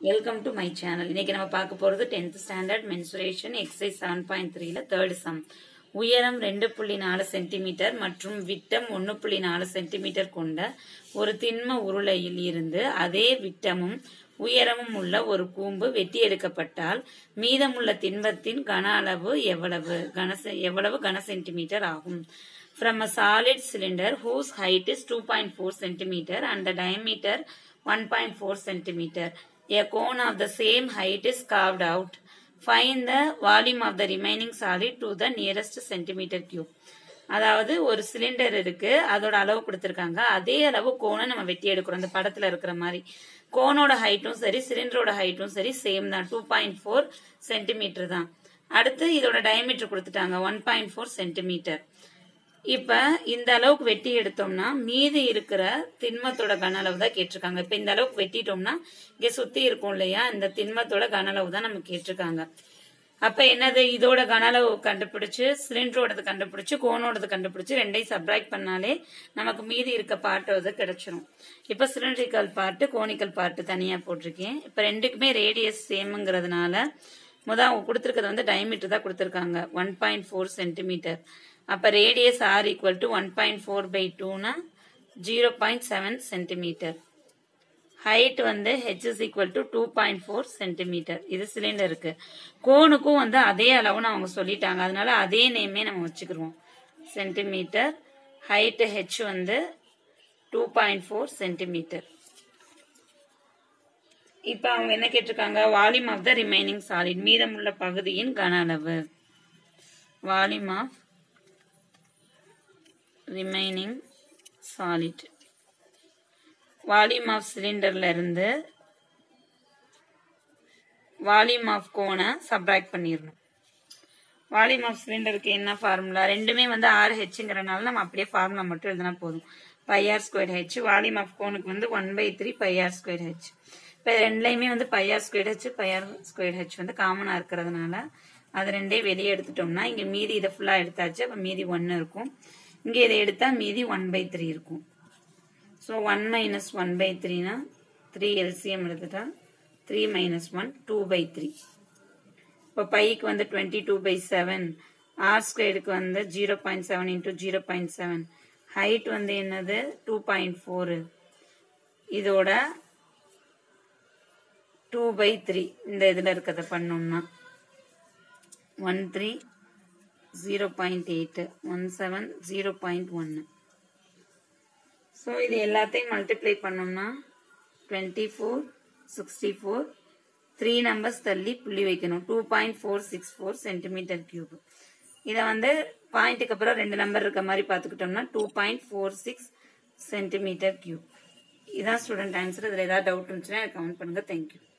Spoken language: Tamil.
வெல்கம் டு மை சேனல் இன்னைக்கு நம்ம பார்க்க போறது 10th standard mensuration exercise seven point த்ரீல தேர்ட் சம் உயரம் ரெண்டு புள்ளி நாலு சென்டிமீட்டர் மற்றும் விட்டம் ஒன்று புள்ளி நாலு சென்டிமீட்டர் கொண்ட ஒரு திண்ம உருளையில் இருந்து அதே விட்டமும் உயரமும் உள்ள ஒரு கூம்பு வெட்டி எடுக்கப்பட்டால் மீதமுள்ள திண்மத்தின் கன அளவு எவ்வளவு கன செ- எவ்வளவு கன சென்டிமீட்டர் ஆகும் from a solid cylinder whose height is 2.4 centimeter and the diameter 1.4 centimeter. A cone of the same height is carved out. Find the volume of the remaining solid to the nearest centimeter cube. அதாவது ஒரு சிலிண்டர் இருக்கு அதோட அளவு கொடுத்திருக்காங்க அதே அளவு கோனை நம்ம வெட்டி எடுக்கிறோம் அந்த படத்துல இருக்கிற மாதிரி கோனோட ஹைட்டும் சரி சிலிண்டரோட ஹைட்டும் சரி சேம் தான் டூ பாயிண்ட் ஃபோர் சென்டிமீட்டர் தான் அடுத்து இதோட டயமீட்டர் கொடுத்துட்டாங்க ஒன் பாயிண்ட் ஃபோர் சென்டிமீட்டர் இப்ப இந்த அளவுக்கு வெட்டி எடுத்தோம்னா மீதி இருக்கிற திண்மத்தோட கன அளவு தான் கேட்டிருக்காங்க இப்ப இந்த அளவுக்கு வெட்டிட்டோம்னா இங்க சுத்தி இருக்கும் இல்லையா இந்த திண்மத்தோட கன அளவு தான் நம்ம கேட்டிருக்காங்க அப்ப என்னது இதோட கன அளவு கண்டுபிடிச்சு சிலிண்டரோடது கண்டுபிடிச்சு கோனோடது கண்டுபிடிச்சு ரெண்டையும் சப்ராக்ட் பண்ணாலே நமக்கு மீதி இருக்க பார்ட் வந்து கிடைச்சிரும் இப்ப சிலிண்ட்ரிக்கல் பார்ட் கோனிக்கல் பார்ட் தனியா போட்டிருக்கேன் இப்ப ரெண்டுக்குமே ரேடியஸ் சேம்ங்கிறதுனால முதல் அவங்க கொடுத்துருக்கிறது வந்து டயமீட்டர் தான் கொடுத்துருக்காங்க ஒன் பாயிண்ட் ஃபோர் சென்டிமீட்டர் அப்போ radius r equal to one point four by டூனா zero point seven centimetre height வந்து h is equal to two point four centimetre இது சிலிண்டருக்கு கோனுக்கும் வந்து அதே அளவுன்னு அவங்க சொல்லிட்டாங்க அதனால அதே நேமே நம்ம வச்சுக்கிருவோம் சென்டிமீட்டர் ஹைட் ஹெச் வந்து டூ பாயிண்ட் ஃபோர் சென்டிமீட்டர் இப்போ அவங்க என்ன கேட்டிருக்காங்க volume of the remaining solid மீதமுள்ள பகுதியின் கன அளவு volume of remaining solid volume of சிலிண்டர்ல இருந்து வால்யூம் ஆஃப் கோனை சப்ராக்ட் பண்ணிடணும் வால்யூம் ஆஃப் சிலிண்டருக்கு என்ன ஃபார்முலா ரெண்டுமே வந்து ஆறு ஹெச்ங்கிறனால நம்ம அப்படியே ஃபார்முலா மட்டும் எழுதினா போதும் pi r square h volume of கோனுக்கு வந்து one by three pi r square h இப்போ ரெண்டுலையுமே வந்து pi r square h pi r square h வந்து காமனாக இருக்கிறதுனால அது ரெண்டே வெளியே எடுத்துட்டோம்னா இங்கே மீதி இதை ஃபுல்லாக எடுத்தாச்சு அப்போ மீதி ஒன்று இருக்கும் இங்கே இதை எடுத்தால் மீதி ஒன் பை த்ரீ இருக்கும் so one minus one by த்ரீனா த்ரீ எல்சிஎம் எடுத்துட்டா three minus one two by three இப்போ பைக்கு வந்து twenty two by seven r ஸ்கொயருக்கு வந்து zero point seven into zero point seven height வந்து என்னது டூ பாயிண்ட் ஃபோரு இதோட டூ பை த்ரீ இந்த இதில் இருக்கிறத பண்ணோம்னா one three zero point eight one seven zero point ஒன்று ஸோ இது எல்லாத்தையும் மல்டிப்ளை பண்ணோம்னா twenty four sixty four three numbers தள்ளி புள்ளி வைக்கணும் two point four six four centimetre cube இதை வந்து பாயிண்ட்டுக்கு அப்புறம் ரெண்டு நம்பர் இருக்க மாதிரி பார்த்துக்கிட்டோம்னா two point four six centimetre cube இதான் ஸ்டூடெண்ட் ஆன்சர் இதில் ஏதாவது டவுட் இருந்துச்சுன்னா எனக்கு கமெண்ட் பண்ணுங்க தேங்க்யூ